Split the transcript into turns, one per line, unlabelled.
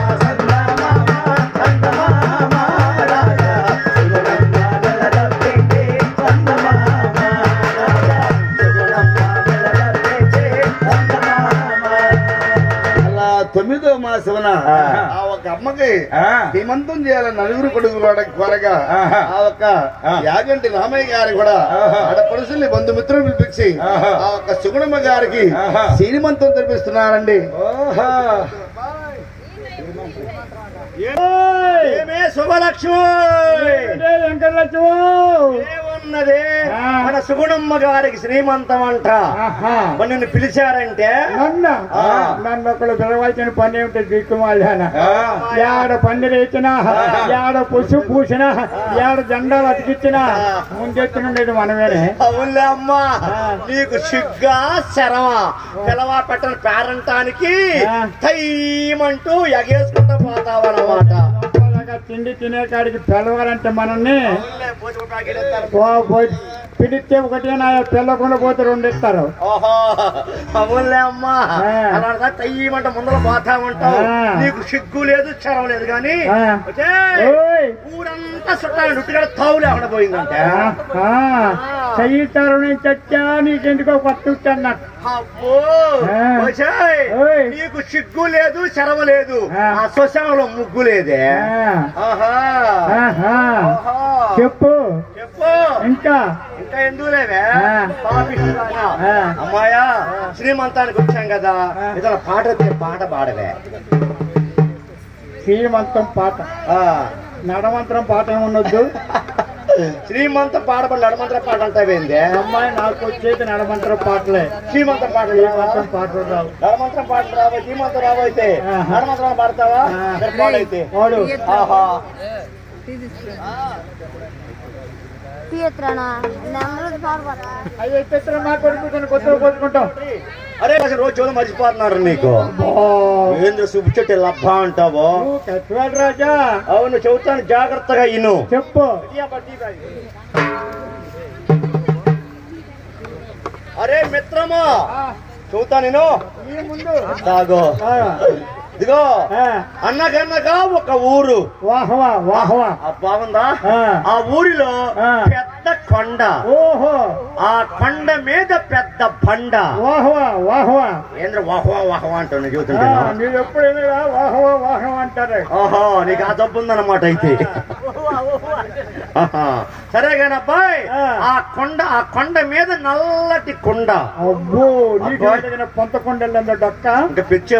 అలా తొమ్మిదో మాసమున
ఆ.
ఆ ఒక అమ్మకి
ఆ.
శ్రీమంతం చేయాలని నలుగురు కొడుకు కొరగా
ఆహా.
ఆ ఒక
ఆ.
యాగంటి రామయ్య గారు కూడా
ఆహా.
ఆడ పురుషుల్ని బంధుమిత్రులు పిలిపించి
ఆహా.
ఆ ఒక సుగుణమ్మ గారికి
ఆహా.
శ్రీమంతం తెప్పిస్తున్నారండి
ఓహో
ఏమే శుభలక్ష్మి ఏమున్నది
ఆ.
మన సుగుణమ్మ గారికి శ్రీమంతం అంట
ఆహా.
మరి నిన్ను పిలిచారంటే
నన్ను
ఆ.
నన్ను ఒకళ్ళు పిలవాల్సిన పని ఏమిటి దిక్కుమాలిన
ఆ.
ఏడ పందిరి వేసినా ఏడ పుసు పూసినా ఏడ జెండాలు అతికిచ్చినా ముందెత్తునుండేది మనమేనే
అవునులే అమ్మా
ఆ.
నీకు సిగ్గా శరమా పిలవా పెట్టని పేరంటానికి
ఆ.
తయ్యమంటూ ఎగేసుకుంటూ పోతావన్నమాట
అలాగా తిండి తినే కాడికి పిలవాలంటే మనల్ని
అవునులే, భోజనం ప్యాకెట్ ఇస్తారు.
ఓ పోయి పిడితే ఒకటే నా పిల్లకుండా పోతే రెండు ఇస్తారు
ఓహో అవునులే అమ్మా
ఆ.
అలాగా తయ్యమంట ముందర పోతామంటావు
ఆ.
నీకు సిగ్గు లేదు శరం లేదు కానీ
ఆ.
వచ్చేయ్.
ఓయ్
ఊరంతా చుట్టాలి రుట్టిగా తావు లేకుండా పోయిందంటే
చెయ్యిస్తారు నేను చచ్చా నీకెందుకో కొత్త అన్నట్టు
అబ్బో
ఆ.
వచ్చేయ్.
ఓయ్.
నీకు సిగ్గు లేదు శరమ లేదు
ఆ.
ఆ శ్మశానంలో ముగ్గు లేదే ఆహా ఆహా.
చెప్పు
చెప్పు
ఇంకా
ఇంకా ఎందుకు లేవే
ఆ.
పాపిస్తున్నానా?
ఆ.
అమ్మాయా శ్రీమంతానికి వచ్చాం కదా
ఆ.
ఏదైనా పాట వస్తే పాట పాడవే
శ్రీమంతం పాట
ఆ.
నడమంత్రం పాట ఏముండొద్దు
శ్రీమంత పాడబడి నడమంత్ర పాట అంటావేందే
అమ్మాయి నాకు వచ్చేది నడమంత్రం పాటలే
శ్రీమంతం పాట
శ్రీమంతం పాటలు రావు
నడమంత్రం పాట రావా శ్రీమంతం రావైతే
ఆహా.
నడమంత్రం పాడతావా
ఆ.
మరి పాడైతే
వాడు
ఆహా
తీయత్రానా నెమ్మది పాడుకోరా
అయ్యో ఇతర మా కొడుకు కొత్త కొట్టుకుంటాం
అరే అసలు రోజు చూడ మర్చిపోతున్నారు నీకు ఏంద్ర సుబ్బు చెట్టు లబ్బా అంటావో
నువ్వు కట్టువాడు రాజా
అవును చెబుతాను జాగ్రత్తగా ఇను
చెప్పు
అరే మిత్రమా చూతా నేను
ఈ ముందు
తాగో
ఆ,
ఇదిగో
ఆ,
అన్నకన్నగా ఒక ఊరు
వాహవా వాహవా
ఆ బాగుందా
ఆ.
ఆ ఊరిలో
ఆ.
పెద్ద కొండ
ఓహో
ఆ కొండ మీద పెద్ద బండ
వాహవా వాహవా
ఏంద్ర వాహవా వాహవా అంటాను
ఆ,
చూస్తుంటా
మీరు ఎప్పుడైనా వాహవా వాహవా అంటారు
ఓహో నీకు ఆ జబ్బు ఉందన్నమాట అయితే ఆహా. సరే కానీ అబ్బాయి
ఆ.
ఆ కొండ ఆ కొండ మీద నల్లటి కొండ
అబ్బో నీకు
అబ్బా.
పొంత కొండలు డొక్క
ఇంకా పిచ్చే